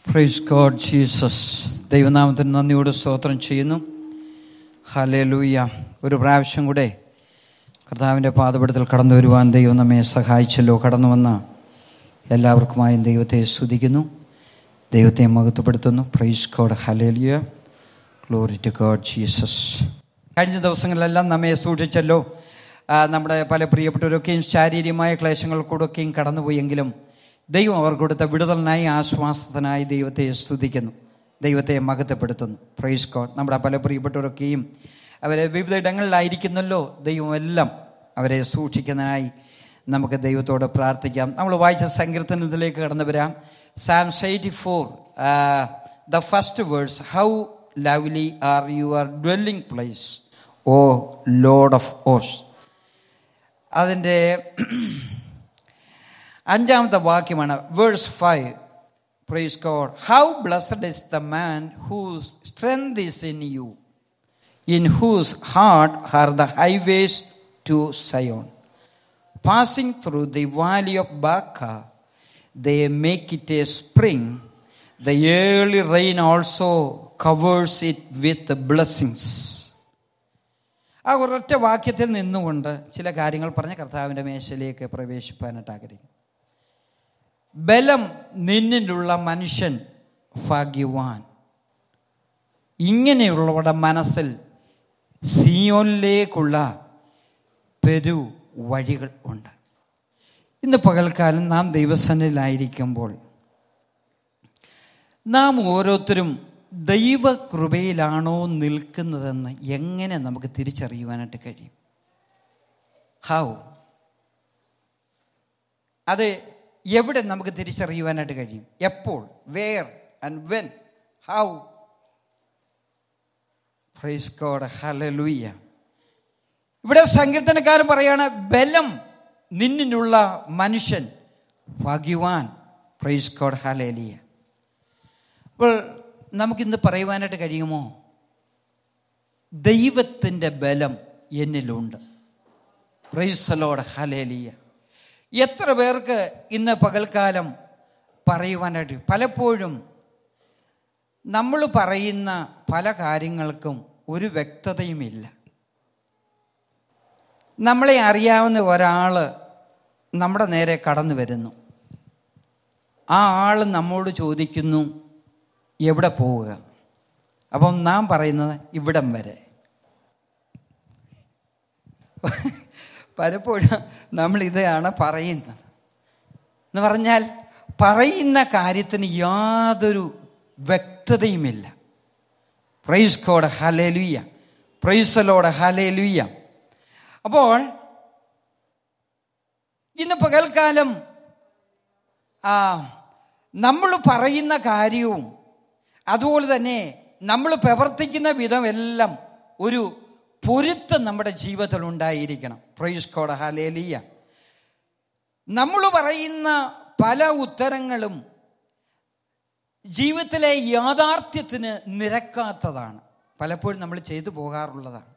Praise God Jesus ദൈവനാമത്തിന് നന്ദിയോട് സ്തോത്രം ചെയ്യുന്നു ഹലേലൂയ ഒരു പ്രാവശ്യം കൂടെ കർത്താവിൻ്റെ പാതപടത്തിൽ കടന്നു വരുവാൻ ദൈവം നമ്മെ സഹായിച്ചല്ലോ കടന്നു വന്ന എല്ലാവർക്കുമായും ദൈവത്തെ സ്തുതിക്കുന്നു ദൈവത്തെ മഹത്വപ്പെടുത്തുന്നു praise God hallelujah glory to God Jesus കഴിഞ്ഞ ദിവസങ്ങളിലെല്ലാം നമ്മെ സൂക്ഷിച്ചല്ലോ ആ, നമ്മുടെ പല പ്രിയപ്പെട്ടവരൊക്കെയും ശാരീരികമായ ക്ലേശങ്ങൾ കൂടെയൊക്കെയും കടന്നുപോയെങ്കിലും ദൈവം അവർ കൊടുത്ത വിടുതലിനായി ആശ്വാസത്തിനായി ദൈവത്തെ സ്തുതിക്കുന്നു ദൈവത്തെ മഹത്വപ്പെടുത്തുന്നു പ്രൈസ് ഗോഡ് നമ്മുടെ പല പ്രിയപ്പെട്ടവരൊക്കെയും അവരെ വിവിധ ഇടങ്ങളിലായിരിക്കുന്നല്ലോ ദൈവമെല്ലാം അവരെ സൂക്ഷിക്കുന്നതിനായി നമുക്ക് ദൈവത്തോട് പ്രാർത്ഥിക്കാം നമ്മൾ വായിച്ച സങ്കീർത്തനത്തിലേക്ക് കടന്നു വരാം Psalms eighty four the first verse how lovely are your dwelling place O Lord of ഓസ് അതിൻ്റെ അഞ്ചാമത്തെ വാക്യമാണ് verse five praise God how blessed is the man whose strength is in you in whose heart are the highways to Zion passing through the valley of Baca they make it a spring the early rain also covers it with blessings ആ ഒരൊറ്റ വാക്യത്തിൽ നിന്നുകൊണ്ട് ചില കാര്യങ്ങൾ പറഞ്ഞ് കർത്താവിൻ്റെ മേശയിലേക്ക് പ്രവേശിപ്പാനായിട്ട് ആഗ്രഹിക്കും ബലം നിന്നിലുള്ള മനുഷ്യൻ ഭാഗ്യവാൻ ഇങ്ങനെയുള്ളവരുടെ മനസ്സിൽ സിയോനിലേക്കുള്ള പെരു വഴികൾ ഉണ്ട് ഇന്ന് പകൽക്കാലം നാം ദൈവസന്നിലായിരിക്കുമ്പോൾ നാം ഓരോരുത്തരും ദൈവകൃപയിലാണോ നിൽക്കുന്നതെന്ന് എങ്ങനെ നമുക്ക് തിരിച്ചറിയുവാനായിട്ട് കഴിയും ഹൗ അത് എവിടെ നമുക്ക് തിരിച്ചറിയുവാനായിട്ട് കഴിയും എപ്പോൾ where and when how praise God hallelujah ഇവിടെ സങ്കീർത്തനക്കാരൻ പറയാണ് ബലം നിന്നിനുള്ള മനുഷ്യൻ ഭാഗ്യവാൻ പ്രൈസ് ഗോഡ് ഹലേലിയ അപ്പോൾ നമുക്കിന്ന് പറയുവാനായിട്ട് കഴിയുമോ ദൈവത്തിൻ്റെ ബലം എന്നിലുണ്ട് പ്രൈസലോട് ഹലേലിയ എത്ര പേർക്ക് ഇന്ന് പകൽക്കാലം പറയുവാനായിട്ട് പലപ്പോഴും നമ്മൾ പറയുന്ന പല കാര്യങ്ങൾക്കും ഒരു വ്യക്തതയുമില്ല നമ്മളെ അറിയാവുന്ന ഒരാൾ നമ്മുടെ നേരെ കടന്നു വരുന്നു ആ ആൾ നമ്മോട് ചോദിക്കുന്നു എവിടെ പോവുക അപ്പം നാം പറയുന്നത് ഇവിടം വരെ പലപ്പോഴും നമ്മൾ ഇതാണ് പറയുന്നത് എന്ന് പറഞ്ഞാൽ പറയുന്ന കാര്യത്തിന് യാതൊരു വ്യക്തതയുമില്ല praise God hallelujah praise the Lord hallelujah അപ്പോൾ ഇന്ന് പകൽക്കാലം ആ നമ്മൾ പറയുന്ന കാര്യവും അതുപോലെ തന്നെ നമ്മൾ പ്രവർത്തിക്കുന്ന വിധം എല്ലാം ഒരു പൊരുത്തം നമ്മുടെ ജീവിതത്തിൽ ഉണ്ടായിരിക്കണം പ്രൈസ് കോഡ് ഹലേലിയ നമ്മൾ പറയുന്ന പല ഉത്തരങ്ങളും ജീവിതത്തിലെ യാഥാർത്ഥ്യത്തിന് നിരക്കാത്തതാണ് പലപ്പോഴും നമ്മൾ ചെയ്തു പോകാറുള്ളതാണ്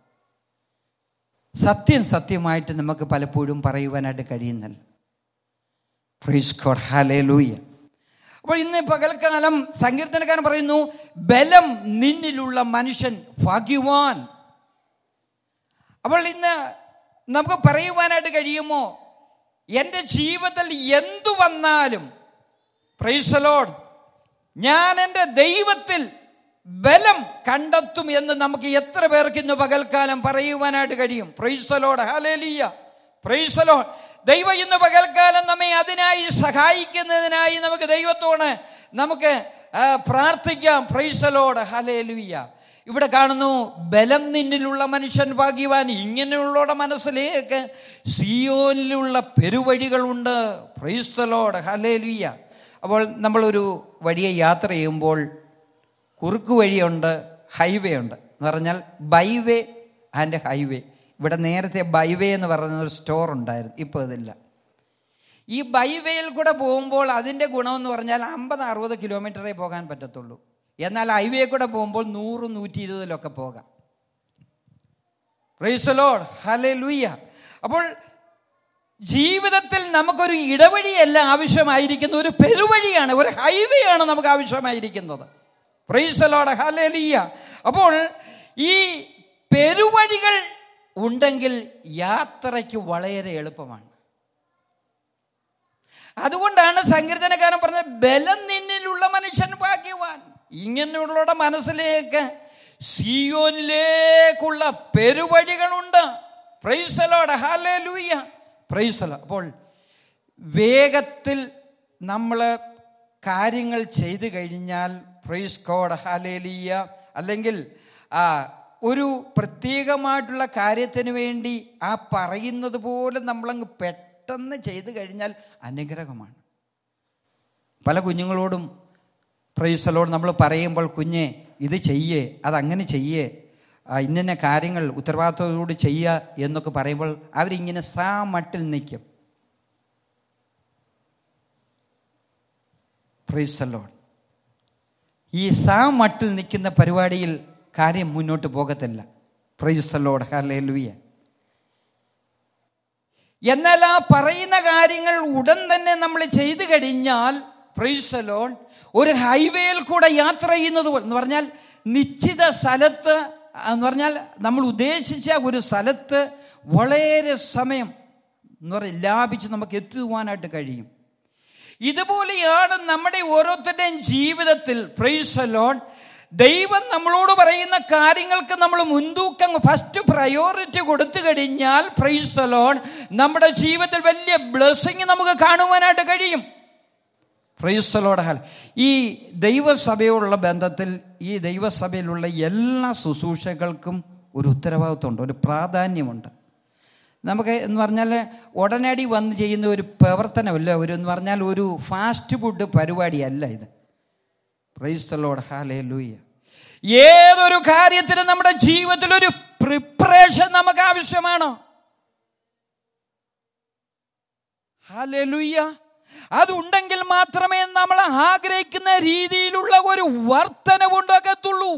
സത്യം സത്യമായിട്ട് നമുക്ക് പലപ്പോഴും പറയുവാനായിട്ട് കഴിയുന്നില്ല പ്രൈസ് കോഡ് ഹലേലൂയ അപ്പോൾ ഇന്ന് പകൽക്കാലം സങ്കീർത്തനക്കാരൻ പറയുന്നു ബലം നിന്നിലുള്ള മനുഷ്യൻ ഭാഗ്യവാൻ അപ്പോൾ ഇന്ന് നമുക്ക് പറയുവാനായിട്ട് കഴിയുമോ എൻ്റെ ജീവിതത്തിൽ എന്തു വന്നാലും പ്രൈസലോഡ് ഞാൻ എൻ്റെ ദൈവത്തിൽ ബലം കണ്ടെത്തും എന്ന് നമുക്ക് എത്ര പേർക്ക് ഇന്ന് പകൽക്കാലം പറയുവാനായിട്ട് കഴിയും പ്രൈസലോട് ഹലേലിയ പ്രൈസലോഡ് ദൈവം ഇന്ന് പകൽക്കാലം നമ്മെ അതിനായി സഹായിക്കുന്നതിനായി നമുക്ക് ദൈവത്തോട് നമുക്ക് ആ, പ്രാർത്ഥിക്കാം പ്രൈസലോട് ഹലേലുയ്യ ഇവിടെ കാണുന്നു ബലം നിന്നിലുള്ള മനുഷ്യൻ ഭാഗ്യവാൻ ഇങ്ങനെയുള്ളവരുടെ മനസ്സിലേക്ക് സിയോനിലുള്ള പെരുവഴികളുണ്ട് പ്രൈസ്തലോട് ഹലേലുയ്യ അപ്പോൾ നമ്മളൊരു വഴിയെ യാത്ര ചെയ്യുമ്പോൾ കുറുക്ക് വഴിയുണ്ട് ഹൈവേ ഉണ്ട് എന്ന് പറഞ്ഞാൽ ബൈവേ ആൻഡ് ഹൈവേ ഇവിടെ നേരത്തെ ബൈവേ എന്ന് പറയുന്ന ഒരു സ്റ്റോർ ഉണ്ടായിരുന്നു ഇപ്പോൾ ഇതില്ല ഈ ബൈവേയിൽ കൂടെ പോകുമ്പോൾ അതിൻ്റെ ഗുണമെന്ന് പറഞ്ഞാൽ അമ്പത് അറുപത് കിലോമീറ്ററേ പോകാൻ പറ്റത്തുള്ളൂ എന്നാൽ ഹൈവേ കൂടെ പോകുമ്പോൾ നൂറ് നൂറ്റി ഇരുപതിലൊക്കെ പോകാം പ്രൈസലോഡ് ഹലേ ലൂയ്യ അപ്പോൾ ജീവിതത്തിൽ നമുക്കൊരു ഇടവഴിയല്ല ആവശ്യമായിരിക്കുന്ന ഒരു പെരുവഴിയാണ് ഒരു ഹൈവേ ആണ് നമുക്ക് ആവശ്യമായിരിക്കുന്നത് പ്രൈസലോടെ ഹലേലിയ അപ്പോൾ ഈ പെരുവഴികൾ ഉണ്ടെങ്കിൽ യാത്രയ്ക്ക് വളരെ എളുപ്പമാണ് അതുകൊണ്ടാണ് സങ്കീർത്തനക്കാരൻ പറഞ്ഞത് ബലം നിന്നിലുള്ള മനുഷ്യൻ ഭാഗ്യവാൻ ഇങ്ങനെയുള്ള മനസ്സിലേക്ക് സിയോനിലേക്കുള്ള പെരുവഴികളുണ്ട് പ്രൈസലോട് ഹാലേ ലൂയ പ്രൈസലോ അപ്പോൾ വേഗത്തിൽ നമ്മൾ കാര്യങ്ങൾ ചെയ്തു കഴിഞ്ഞാൽ പ്രൈസ് കോഡ് ഹാലേലിയ അല്ലെങ്കിൽ ആ ഒരു പ്രത്യേകമായിട്ടുള്ള കാര്യത്തിന് വേണ്ടി ആ പറയുന്നത് പോലെ നമ്മളങ്ങ് പെട്ടെന്ന് ചെയ്തു കഴിഞ്ഞാൽ അനുഗ്രഹമാണ് പല കുഞ്ഞുങ്ങളോടും പ്രൈസലോട് നമ്മൾ പറയുമ്പോൾ കുഞ്ഞെ ഇത് ചെയ്യേ അതങ്ങനെ ചെയ്യേ ആ, ഇന്നിന്ന കാര്യങ്ങൾ ഉത്തരവാദിത്തോടുകൂടി ചെയ്യുക എന്നൊക്കെ പറയുമ്പോൾ അവരിങ്ങനെ സാ മട്ടിൽ നിൽക്കും പ്രൈസലോൺ ഈ സാ മട്ടിൽ നിൽക്കുന്ന പരിപാടിയിൽ കാര്യം മുന്നോട്ട് പോകത്തില്ല പ്രൈസലോട് ഹലേ ലൂയ എന്നാൽ ആ പറയുന്ന കാര്യങ്ങൾ ഉടൻ തന്നെ നമ്മൾ ചെയ്തു കഴിഞ്ഞാൽ പ്രൈസലോൺ ഒരു ഹൈവേയിൽ കൂടെ യാത്ര ചെയ്യുന്നത് പോലെ എന്ന് പറഞ്ഞാൽ നിശ്ചിത സ്ഥലത്ത് എന്ന് പറഞ്ഞാൽ നമ്മൾ ഉദ്ദേശിച്ച ഒരു സ്ഥലത്ത് വളരെ സമയം എന്ന് പറയുക ലാഭിച്ച് നമുക്ക് എത്തുവാനായിട്ട് കഴിയും ഇതുപോലെയാണ് നമ്മുടെ ഓരോരുത്തരുടെയും ജീവിതത്തിൽ പ്രൈസലോൺ ദൈവം നമ്മളോട് പറയുന്ന കാര്യങ്ങൾക്ക് നമ്മൾ മുൻതൂക്കം ഫസ്റ്റ് പ്രയോറിറ്റി കൊടുത്തു കഴിഞ്ഞാൽ പ്രൈസലോൺ നമ്മുടെ ജീവിതത്തിൽ വലിയ ബ്ലെസ്സിങ് നമുക്ക് കാണുവാനായിട്ട് കഴിയും പ്രൈസലോട് ഹൽ ഈ ദൈവസഭയോടുള്ള ബന്ധത്തിൽ ഈ ദൈവസഭയിലുള്ള എല്ലാ ശുശ്രൂഷകൾക്കും ഒരു ഉത്തരവാദിത്വമുണ്ട് ഒരു പ്രാധാന്യമുണ്ട് നമുക്ക് എന്ന് പറഞ്ഞാൽ ഉടനടി വന്ന് ചെയ്യുന്ന ഒരു പ്രവർത്തനമല്ല ഒരു എന്ന് പറഞ്ഞാൽ ഒരു ഫാസ്റ്റ് ഫുഡ് പരിപാടിയല്ല ഇത് പ്രൈസ്തലോട് ഹാലേ ലൂയ ഏതൊരു കാര്യത്തിനും നമ്മുടെ ജീവിതത്തിൽ ഒരു പ്രിപ്പറേഷൻ നമുക്ക് ആവശ്യമാണ് ഹാലേ ലൂയ്യ അതുണ്ടെങ്കിൽ മാത്രമേ നമ്മൾ ആഗ്രഹിക്കുന്ന രീതിയിലുള്ള ഒരു വർധനവ് ഉണ്ടാക്കത്തുള്ളൂ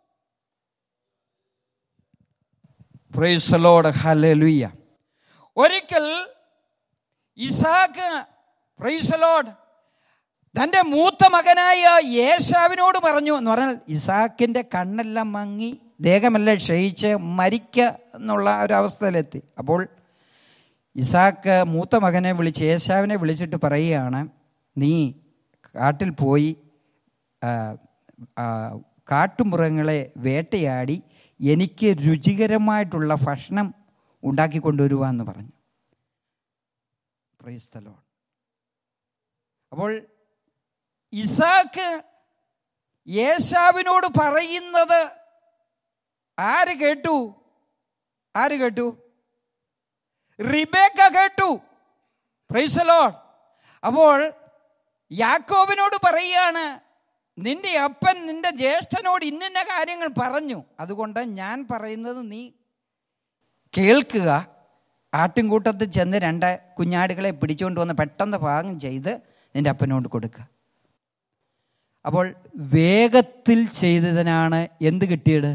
പ്രൈസലോട് ഹാലേ ലൂയ്യ ഒരിക്കൽ ഇസാക്ക് പ്രൈസലോഡ് തൻ്റെ മൂത്ത മകനായ യേശാവിനോട് പറഞ്ഞു എന്ന് പറഞ്ഞാൽ ഇസാക്കിൻ്റെ കണ്ണെല്ലാം മങ്ങി ദേഹമെല്ലാം ക്ഷയിച്ച് മരിക്ക എന്നുള്ള ഒരു അവസ്ഥയിലെത്തി അപ്പോൾ ഇസാക്ക് മൂത്ത മകനെ വിളിച്ച് യേശാവിനെ വിളിച്ചിട്ട് പറയുകയാണ് നീ കാട്ടിൽ പോയി ആ, ആ, കാട്ടുമൃഗങ്ങളെ വേട്ടയാടി എനിക്ക് രുചികരമായിട്ടുള്ള ഭക്ഷണം ഉണ്ടാക്കി കൊണ്ടുവരുവാന്ന് പറഞ്ഞു പ്രൈസ്തലോ അപ്പോൾ ഇസാക്ക് യേശാവിനോട് പറയുന്നത് ആര് കേട്ടു ആര് കേട്ടു റിബേക്ക കേട്ടു പ്രൈസലോൺ അപ്പോൾ യാക്കോബിനോട് പറയുകയാണ് നിന്റെ അപ്പൻ നിന്റെ ജ്യേഷ്ഠനോട് ഇന്നിന്ന കാര്യങ്ങൾ പറഞ്ഞു അതുകൊണ്ട് ഞാൻ പറയുന്നത് നീ കേൾക്കുക ആട്ടിൻകൂട്ടത്തിൽ ചെന്ന് രണ്ട് കുഞ്ഞാടുകളെ പിടിച്ചുകൊണ്ട് വന്ന് പെട്ടെന്ന് ഭാഗം ചെയ്ത് നിന്റെ അപ്പനോട് കൊടുക്കുക അപ്പോൾ വേഗത്തിൽ ചെയ്തതിനാണ് എന്ത് കിട്ടിയത്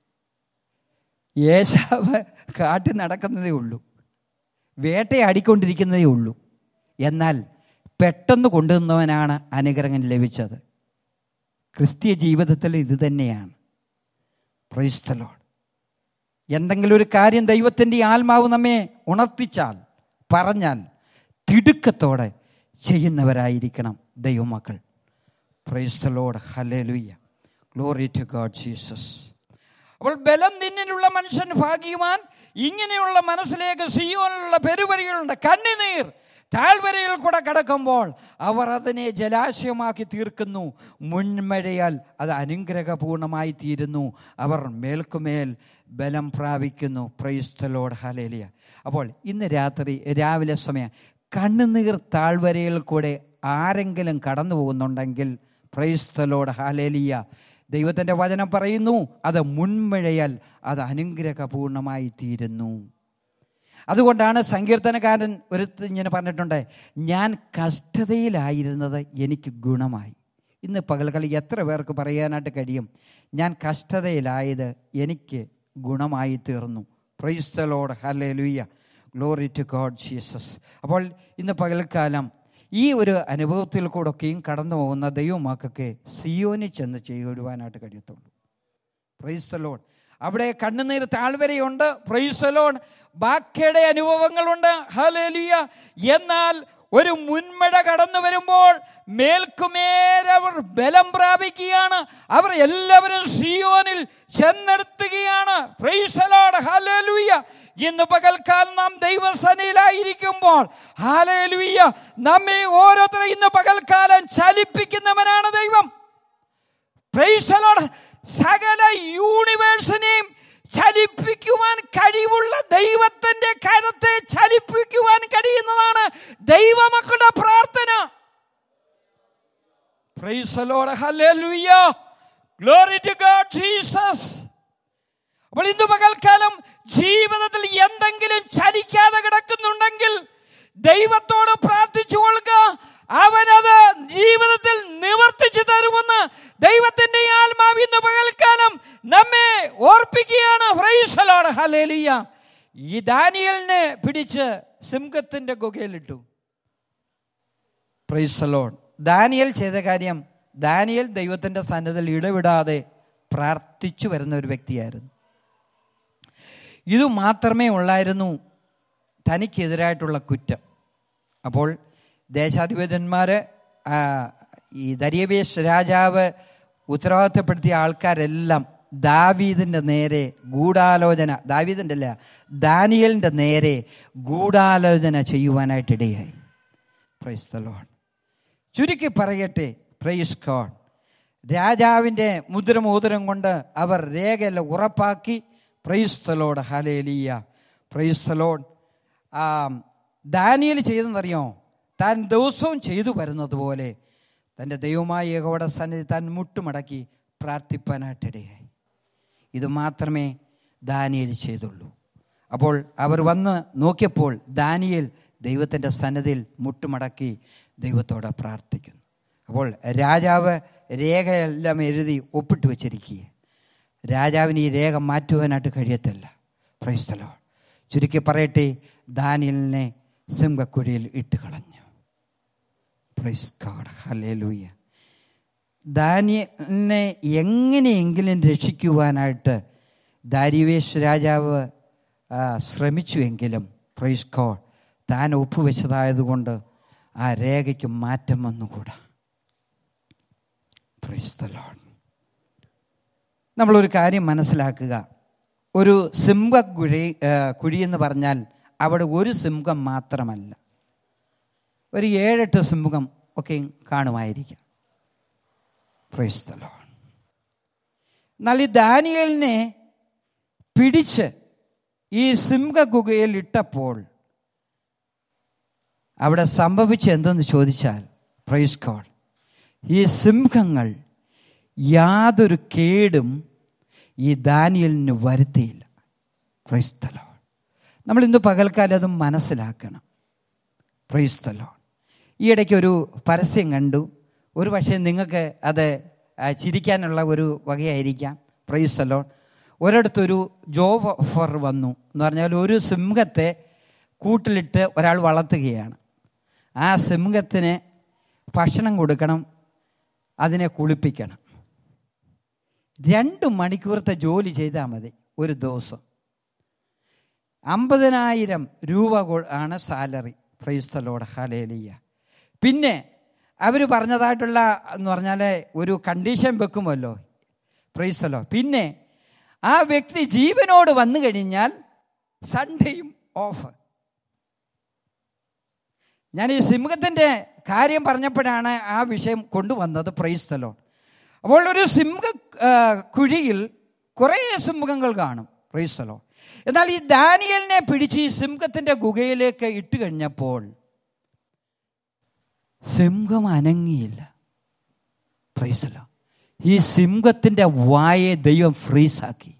യേശാവ് കാട്ടിൽ നടക്കുന്നതേ ഉള്ളൂ വേട്ടയാടിക്കൊണ്ടിരിക്കുന്നതേ ഉള്ളൂ എന്നാൽ പെട്ടെന്ന് കൊണ്ടുവന്നവനാണ് അനുഗ്രഹം ലഭിച്ചത് ക്രിസ്തീയ ജീവിതത്തിൽ ഇത് തന്നെയാണ് പ്രൈസ്തലോട് എന്തെങ്കിലും ഒരു കാര്യം ദൈവത്തിൻ്റെ ആത്മാവ് നമ്മെ ഉണർത്തിച്ചാൽ പറഞ്ഞാൽ തിടുക്കത്തോടെ ചെയ്യുന്നവരായിരിക്കണം ദൈവമക്കൾ praise the Lord hallelujah glory to God Jesus അപ്പോൾ ബലം നിന്നിലുള്ള മനുഷ്യൻ ഭാഗ്യവാൻ ഇങ്ങനെയുള്ള മനസ്സിലേക്ക് സിയോനുള്ള പെരുവരികളുണ്ട് കണ്ണുനീർ താഴ്വരയിൽ കൂടെ കടക്കുമ്പോൾ അവർ അതിനെ ജലാശയമാക്കി തീർക്കുന്നു മുൻമഴയാൽ അത് അനുഗ്രഹപൂർണമായി തീരുന്നു അവർ മേൽക്കുമേൽ ബലം പ്രാപിക്കുന്നു പ്രൈസ്തലോട് ഹലേലിയ അപ്പോൾ ഇന്ന് രാത്രി രാവിലെ സമയം കണ്ണുനീർ താഴ്വരയിൽ കൂടെ ആരെങ്കിലും കടന്നു പോകുന്നുണ്ടെങ്കിൽ പ്രൈസ്തലോട് ഹാലേലിയ ദൈവത്തിൻ്റെ വചനം പറയുന്നു അത് മുൻമഴയാൽ അത് അനുഗ്രഹപൂർണമായി തീരുന്നു അതുകൊണ്ടാണ് സങ്കീർത്തനക്കാരൻ ഒരു ഇങ്ങനെ പറഞ്ഞിട്ടുണ്ട് ഞാൻ കഷ്ടതയിലായിരുന്നത് എനിക്ക് ഗുണമായി ഇന്ന് പകൽക്കാലം എത്ര പേർക്ക് പറയാനായിട്ട് കഴിയും ഞാൻ കഷ്ടതയിലായത് എനിക്ക് ഗുണമായി തീർന്നു പ്രൈസ്തലോട് ഹല്ലേ ലുയ്യ ഗ്ലോറി ടു ഗോഡ് ജീസസ് അപ്പോൾ ഇന്ന് പകൽക്കാലം ഈ ഒരു അനുഭവത്തിൽ കൂടെയൊക്കെയും കടന്നു പോകുന്ന ദൈവമാക്കൊക്കെ സിയോനിൽ ചെന്ന് ചെയ്യുവാനായിട്ട് കഴിയത്തുള്ളൂ പ്രൈസലോൺ അവിടെ കണ്ണുനീർ താഴ്വരയുണ്ട് പ്രൈസലോൺ ബാക്കിയുടെ അനുഭവങ്ങളുണ്ട് ഹലേലിയ എന്നാൽ ഒരു മുൻമഴ കടന്നു വരുമ്പോൾ മേൽക്കുമേരവർ ബലം പ്രാപിക്കുകയാണ് അവർ എല്ലാവരും സിയോനിൽ ചെന്നെടുത്തുകയാണ് പ്രൈസലോട് ഹലേലുയ്യ ഇന്ന് പകൽക്കാലം നാം ദൈവസനയിലായിരിക്കുമ്പോൾ ഹാലേലുയ്യ നമ്മെ ഓരോരുത്തരും ഇന്ന് പകൽക്കാലം ചലിപ്പിക്കുന്നവനാണ് ദൈവം പ്രൈസലോട് സകല യൂണിവേഴ്സിനെയും ചലിപ്പിക്കുവാൻ കഴിവുള്ള ദൈവത്തിന്റെ കരത്തെ ചലിപ്പിക്കുവാൻ കഴിയുന്നതാണ് ദൈവമക്കളുടെ പ്രാർത്ഥന praise the Lord hallelujah glory to God Jesus അപ്പോൾ ഇന്ന് പകൽക്കാലം ജീവിതത്തിൽ എന്തെങ്കിലും ചലിക്കാതെ കിടക്കുന്നുണ്ടെങ്കിൽ ദൈവത്തോട് പ്രാർത്ഥിച്ചു കൊള്ളുക അവനത് ജീവിതത്തിൽ നിവർത്തിച്ചു തരുമെന്ന് ദൈവത്തിന്റെ ആത്മാവ് ഇന്ന് പകൽക്കാലം നമ്മെ ഓർപ്പിക്കുകയാണ് ഫ്രൈസലോട് ഹലേലിയ ഈ ദാനിയലിനെ പിടിച്ച് സിംഹത്തിന്റെ ഗുഹയിലിട്ടു പ്രൈസലോൺ ദാനിയൽ ചെയ്ത കാര്യം ദാനിയൽ ദൈവത്തിന്റെ സന്നദ്ധയിൽ ഇടവിടാതെ പ്രാർത്ഥിച്ചു വരുന്ന ഒരു വ്യക്തിയായിരുന്നു ഇത് മാത്രമേ ഉള്ളായിരുന്നു തനിക്കെതിരായിട്ടുള്ള കുറ്റം അപ്പോൾ ദേശാധിപതിന്മാർ ഈ ദരിയവേശ് രാജാവ് ഉത്തരവാദിത്തപ്പെടുത്തിയ ആൾക്കാരെല്ലാം ദാവീദിൻ്റെ നേരെ ഗൂഢാലോചന ദാവീദിൻ്റെ അല്ല ദാനിയലിൻ്റെ നേരെ ഗൂഢാലോചന ചെയ്യുവാനായിട്ടിടയായി പ്രൈസ് ദ ലോൺ ചുരുക്കി പറയട്ടെ പ്രൈസ് ഗോഡ് രാജാവിൻ്റെ മുദ്രമോതിരം കൊണ്ട് അവർ രേഖയെല്ലാം ഉറപ്പാക്കി പ്രൈസ്തലോട് ഹലേലിയ പ്രൈസ്തലോട് ദാനിയൽ ചെയ്തെന്നറിയോ താൻ ദിവസവും ചെയ്തു വരുന്നത് പോലെ തൻ്റെ ദൈവമായ യഹോയുടെ സന്നിധി താൻ മുട്ടുമടക്കി പ്രാർത്ഥിപ്പാനായിട്ടിടയായി ഇത് മാത്രമേ ദാനിയൽ ചെയ്തുള്ളൂ അപ്പോൾ അവർ വന്ന് നോക്കിയപ്പോൾ ദാനിയൽ ദൈവത്തിൻ്റെ സന്നദ്ധിയിൽ മുട്ടുമടക്കി ദൈവത്തോട് പ്രാർത്ഥിക്കുന്നു അപ്പോൾ രാജാവ് രേഖയെല്ലാം എഴുതി ഒപ്പിട്ട് വെച്ചിരിക്കുക രാജാവിന് ഈ രേഖ മാറ്റുവാനായിട്ട് കഴിയത്തില്ല പ്രൈസ്തലോ ചുരുക്കി പറയട്ടെ ദാനിയലിനെ സിംഹക്കുഴിയിൽ ഇട്ട് കളഞ്ഞു പ്രൈസ് ഗോഡ് ഹല്ലേലൂയ ദാനിയലിനെ എങ്ങനെയെങ്കിലും രക്ഷിക്കുവാനായിട്ട് ദാരിവേശ് രാജാവ് ആ, ശ്രമിച്ചുവെങ്കിലും പ്രൈസ് ഗോഡ് താൻ ഒപ്പുവെച്ചതായതുകൊണ്ട് ആ രേഖയ്ക്ക് മാറ്റം വന്നുകൂടാ പ്രൈസ് ദ ലോഡ് നമ്മളൊരു കാര്യം മനസ്സിലാക്കുക ഒരു സിംഹക്കുഴി ആ, കുഴി എന്ന് പറഞ്ഞാൽ അവിടെ ഒരു സിംഹം മാത്രമല്ല ഒരു ഏഴെട്ട് സിംഹം ഒക്കെ കാണുമായിരിക്കാം പ്രൈസ് ദ ലോഡ് എന്നാൽ ഈ ദാനിയലിനെ പിടിച്ച് ഈ സിംഹഗുഹയിൽ ഇട്ടപ്പോൾ അവിടെ സംഭവിച്ച എന്തെന്ന് ചോദിച്ചാൽ പ്രൈസ് ഗോഡ് ഈ സിംഹങ്ങൾ യാതൊരു കേടും ഈ ദാനിയലിന് വരുത്തിയില്ല പ്രൈസ്തലോ നമ്മൾ ഇന്ന് പകൽക്കാലം അത് മനസ്സിലാക്കണം പ്രൈസ്തലോ ഈ ഇടയ്ക്ക് ഒരു പരസ്യം കണ്ടു ഒരു പക്ഷേ നിങ്ങൾക്ക് അത് ആ, ചിരിക്കാനുള്ള ഒരു വകയായിരിക്കാം പ്രൈസ്തലോ ഒരിടത്തൊരു ജോബ് ഓഫർ വന്നു എന്ന് പറഞ്ഞാൽ ഒരു സിംഹത്തെ കൂട്ടിലിട്ട് ഒരാൾ വളർത്തുകയാണ് ആ സിംഹത്തിന് ഭക്ഷണം കൊടുക്കണം അതിനെ കുളിപ്പിക്കണം രണ്ട് മണിക്കൂറത്തെ ജോലി ചെയ്താൽ മതി ഒരു ദിവസം അമ്പതിനായിരം രൂപ കൊ- ആണ് സാലറി പ്രൈസ്തലോട് ഹാലേലിയ പിന്നെ അവർ പറഞ്ഞതായിട്ടുള്ള എന്ന് പറഞ്ഞാൽ ഒരു കണ്ടീഷൻ വെക്കുമല്ലോ പ്രൈസ്തലോ പിന്നെ ആ വ്യക്തി ജീവനോട് വന്നു കഴിഞ്ഞാൽ സൺഡേയും ഓഫ് ഞാൻ ഈ സിംഹത്തിൻ്റെ കാര്യം പറഞ്ഞപ്പോഴാണ് ആ വിഷയം കൊണ്ടുവന്നത് പ്രൈസ്തലോ അപ്പോൾ ഒരു സിംഹ ആ, കുഴിയിൽ കുറേ സിംഹങ്ങൾ കാണും പ്രൈസ്തലോ എന്നാൽ ഈ ദാനിയലിനെ പിടിച്ച് ഈ സിംഹത്തിൻ്റെ ഗുഹയിലേക്ക് ഇട്ട് കഴിഞ്ഞപ്പോൾ സിംഹം അനങ്ങിയില്ല പ്രൈസലോ ഈ സിംഹത്തിൻ്റെ വായെ ദൈവം ഫ്രീസാക്കി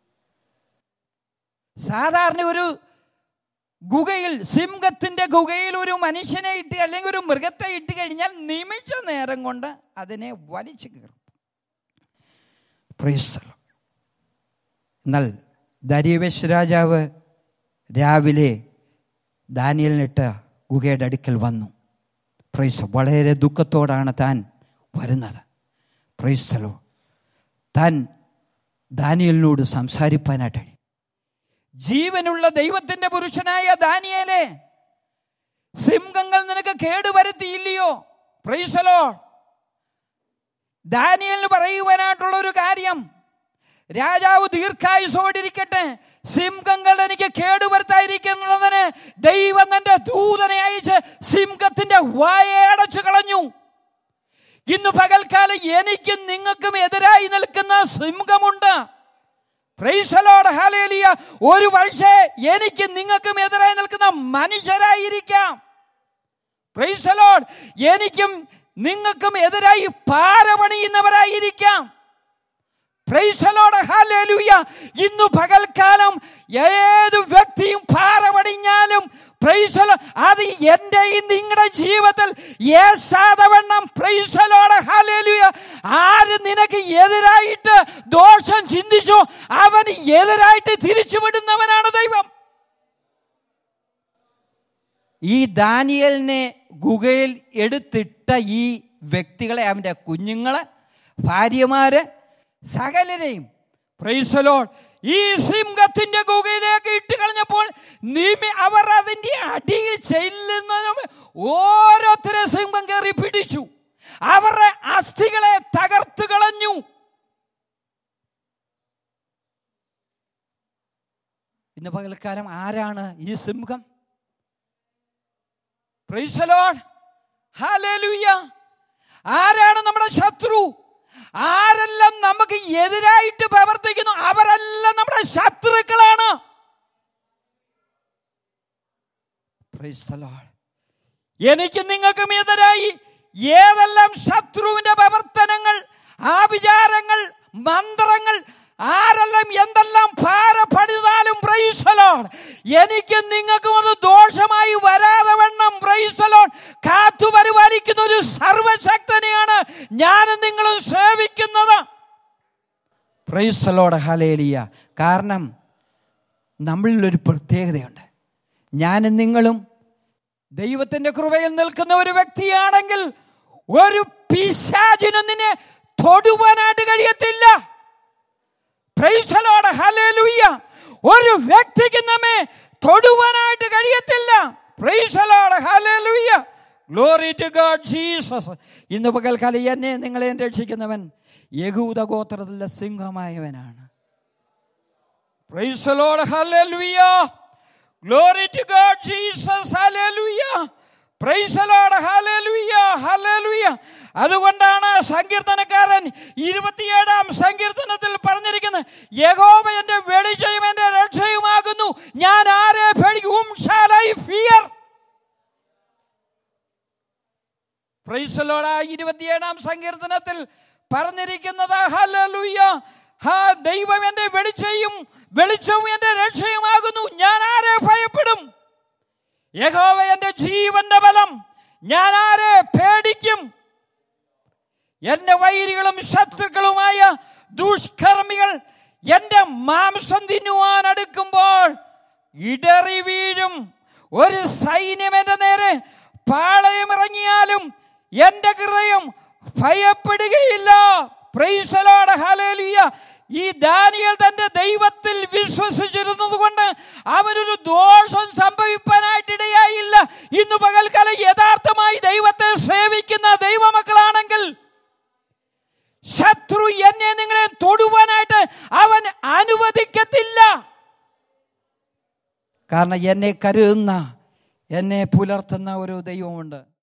സാധാരണ ഒരു ഗുഹയിൽ സിംഹത്തിന്റെ ഗുഹയിൽ ഒരു മനുഷ്യനെ ഇട്ട് അല്ലെങ്കിൽ ഒരു മൃഗത്തെ ഇട്ട് കഴിഞ്ഞാൽ നിമിഷ നേരം കൊണ്ട് അതിനെ വലിച്ചു കീറും Praise the Lord. എന്നാൽ ദരിയവേശ് രാജാവ് രാവിലെ ദാനിയലിനിട്ട് ഗുഹയുടെ അടുക്കൽ വന്നു പ്രൈസ് വളരെ ദുഃഖത്തോടാണ് താൻ വരുന്നത് പ്രൈസ്തലോ താൻ ദാനിയലിനോട് സംസാരിപ്പാനായിട്ട് ജീവനുള്ള ദൈവത്തിന്റെ പുരുഷനായ ദാനിയേലെ സിംഹങ്ങൾ നിനക്ക് കേടുവരുത്തിയില്ലയോ പ്രൈസലോ ദാനിയലിന് പറയുവാനായിട്ടുള്ള ഒരു കാര്യം രാജാവ് ദീർഘായുസോടിരിക്കട്ടെ സിംഹങ്ങൾ എനിക്ക് കേടുവരുത്താതിരിക്കുന്നതിന് ദൈവം തന്റെ ദൂതനെ അയച്ച് സിംഹത്തിന്റെ വായെ അടച്ചു കളഞ്ഞു ഇന്ന് പകൽക്കാലം എനിക്കും നിങ്ങൾക്കും എതിരായി നിൽക്കുന്ന സിംഹമുണ്ട് പ്രൈസലോട് ഹാലേലിയ ഒരു പക്ഷേ എനിക്ക് നിങ്ങൾക്കും എതിരായി നിൽക്കുന്ന മനുഷ്യരായിരിക്കാം പ്രൈസലോട് എനിക്കും നിങ്ങൾക്കും എതിരായി പാരപണിയുന്നവരായിരിക്കാം പ്രൈസലോട് ഹാലേലുയ ഇന്നു പകൽക്കാലം ഏത് വ്യക്തിയും പാറപടിഞ്ഞാലും പ്രൈസലോ അത് എന്റെയും നിങ്ങളുടെ ജീവിതത്തിൽ ഏസാതവണ്ണം പ്രൈസലോട് ഹാലേലുയ ആര് നിനക്ക് എതിരായിട്ട് ദോഷം ചിന്തിച്ചു അവന് എതിരായിട്ട് തിരിച്ചുവിടുന്നവനാണ് ദൈവം ഈ ദാനിയലിനെ ഗുഹയിൽ എടുത്തിട്ട ഈ വ്യക്തികളെ അവൻ്റെ കുഞ്ഞുങ്ങളെ ഭാര്യമാര് സകലരെയും പ്രൈസലോൾ ഈ സിംഹത്തിന്റെ ഗുഹയിലേക്ക് ഇട്ട് കളഞ്ഞപ്പോൾ നിമി അവർ അതിന്റെ അടിയിൽ ചെല്ലുന്നതിന് ഓരോരുത്തരെ സിംഹം കയറി പിടിച്ചു അവരുടെ അസ്ഥികളെ തകർത്തു കളഞ്ഞു ഇന്ന് പകൽക്കാലം ആരാണ് ഈ സിംഹം പ്രൈസലോൺ ഹാലേലുയ്യ ആരാണ് നമ്മുടെ ശത്രു ആരെല്ലാം നമുക്ക് എതിരായിട്ട് പ്രവർത്തിക്കുന്നു അവരെല്ലാം നമ്മുടെ ശത്രുക്കളാണ് Praise the Lord. എനിക്ക് നിങ്ങൾക്കും എതിരായി ഏതെല്ലാം ശത്രുവിന്റെ പ്രവർത്തനങ്ങൾ ആഭിചാരങ്ങൾ മന്ത്രങ്ങൾ ആരെല്ലാം എന്തെല്ലാം ഭാര പണിതാലും പ്രൈസലോൺ എനിക്ക് നിങ്ങൾക്കും അത് ദോഷമായി വരാതെ വണ്ണം പ്രൈസലോൺ കാത്തു പരിപാലിക്കുന്ന ഒരു സർവശക്തനെയാണ് ഞാനും നിങ്ങളും സേവിക്കുന്നത് പ്രൈസലോട് ഹലേലിയ കാരണം നമ്മളിലൊരു പ്രത്യേകതയുണ്ട് ഞാനും നിങ്ങളും ദൈവത്തിന്റെ കൃപയിൽ നിൽക്കുന്ന ഒരു വ്യക്തിയാണെങ്കിൽ ഒരു പിശാചിനും നിന്നെ തൊടുവാനായിട്ട് കഴിയത്തില്ല പ്രൈസലോട് ഹലേലുയ്യ ഒരു വ്യക്തിക്ക് നമ്മെ തൊടുവാനായിട്ട് കഴിയത്തില്ല praise the Lord hallelujah glory to God Jesus ഇന്ന് പകൽക്കാലം എന്നെ നിങ്ങളെ രക്ഷിക്കുന്നവൻ യഹൂദ ഗോത്രത്തിലെ സിംഹമായവനാണ് praise the Lord hallelujah glory to God Jesus hallelujah praise the Lord hallelujah hallelujah അതുകൊണ്ടാണ് സങ്കീർത്തനക്കാരൻ ഇരുപത്തിയേഴാം സങ്കീർത്തനത്തിൽ പറഞ്ഞിരിക്കുന്നത് യഹോവ എന്റെ വെളിച്ചയും എന്റെ രക്ഷയുമാകുന്നു ഞാൻ ആരെ പേടിക്കും ഷാൽ ഐ ഫിയർ പ്രൈസലോട് ആ ഇരുപത്തിയേഴാം സങ്കീർത്തനത്തിൽ പറഞ്ഞിരിക്കുന്നത് ഹല്ലേലൂയ ഹാ ദൈവം എന്റെ വെളിച്ചയും വെളിച്ചവും എന്റെ രക്ഷയുമാകുന്നു ഞാൻ ആരെ ഭയപ്പെടും യഹോവ എന്റെ ജീവന്റെ ബലം ഞാൻ ആരെ പേടിക്കും എന്റെ വൈരികളും ശത്രുക്കളുമായ ദുഷ്കർമ്മികൾ എന്റെ മാംസം തിന്നുവാൻ അടുക്കുമ്പോൾ ഇടറി വീഴും ഒരു സൈന്യം എന്റെ നേരെ പാളയമിറങ്ങിയാലും എന്റെ ഹൃദയം ഭയപ്പെടുകയില്ല പ്രൈസലോട് ഹലേലിയ ഈ ദാനിയൽ തന്റെ ദൈവത്തിൽ വിശ്വസിച്ചിരുന്നത് കൊണ്ട് അവനൊരു ദോഷം സംഭവിക്കാനായിട്ടിടയായില്ല ഇന്ന് പകൽക്കാലം യഥാർത്ഥമായി ദൈവത്തെ സേവിക്കുന്ന ദൈവമക്കളാണെങ്കിൽ ശത്രു എന്നെ നിങ്ങളെ തൊടുവാനായിട്ട് അവൻ അനുവദിക്കത്തില്ല കാരണം എന്നെ കരുതുന്ന എന്നെ പുലർത്തുന്ന ഒരു ദൈവമുണ്ട്